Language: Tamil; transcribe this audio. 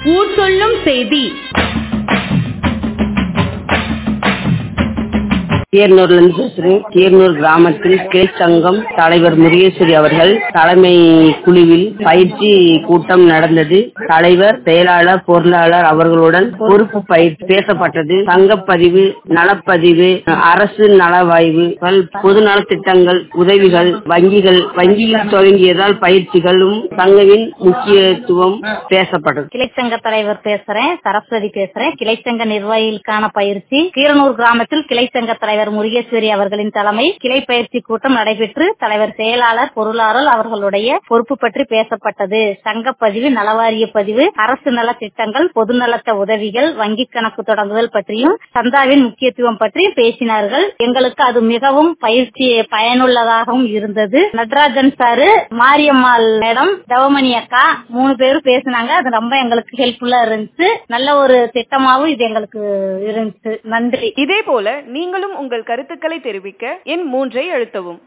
ஊர் சொல்லும் செய்தி கீரனூர்ல இருந்து பேசுறேன் கீரனூர் கிராமத்தில் கேள் சங்கம் தலைவர் முருகேஸ்வரி அவர்கள் தலைமை குழுவில் பயிற்சி கூட்டம் நடந்தது தலைவர் செயலாளர் பொருளாளர் அவர்களுடன் பொறுப்பு பயிற்சி பேசப்பட்டது சங்கப்பதிவு நலப்பதிவு அரசு நலவாய்வுகள் பொது நலத்திட்டங்கள் உதவிகள் வங்கிகள் வங்கியில் தொடங்கியதால் பயிற்சிகளும் சங்கவின் முக்கியத்துவம் பேசப்பட்டது கிளைச்சங்க தலைவர் பேசுறேன் சரஸ்வதி பேசுறேன் கிளைச்சங்க நிர்வாகிகளுக்கான பயிற்சி கீரனூர் கிராமத்தில் கிளைச்சங்க தலைவர் முருகேஸ்வரி அவர்களின் தலைமை கிளை பயிற்சி கூட்டம் நடைபெற்று தலைவர் செயலாளர் பொருளாளர் அவர்களுடைய பொறுப்பு பற்றி பேசப்பட்டது சங்க பதிவு நலவாரிய பதிவு அரசு நல திட்டங்கள் பொது நலத்த உதவிகள் வங்கி கணக்கு தொடங்குதல் பற்றியும் சந்தாவின் முக்கியத்துவம் பற்றியும் பேசினார்கள் எங்களுக்கு அது மிகவும் பயிற்சி பயனுள்ளதாகவும் இருந்தது நடராஜன் சாரு மாரியம்மாள் மேடம் தவமணி அக்கா மூணு பேரும் பேசினாங்க அது ரொம்ப எங்களுக்கு ஹெல்ப்ஃபுல்லா இருந்துச்சு நல்ல ஒரு திட்டமாவும் இது எங்களுக்கு இருந்துச்சு நன்றி இதே போல நீங்களும் உங்கள் கருத்துக்களை தெரிவிக்க எண் மூன்றை அழுத்தவும்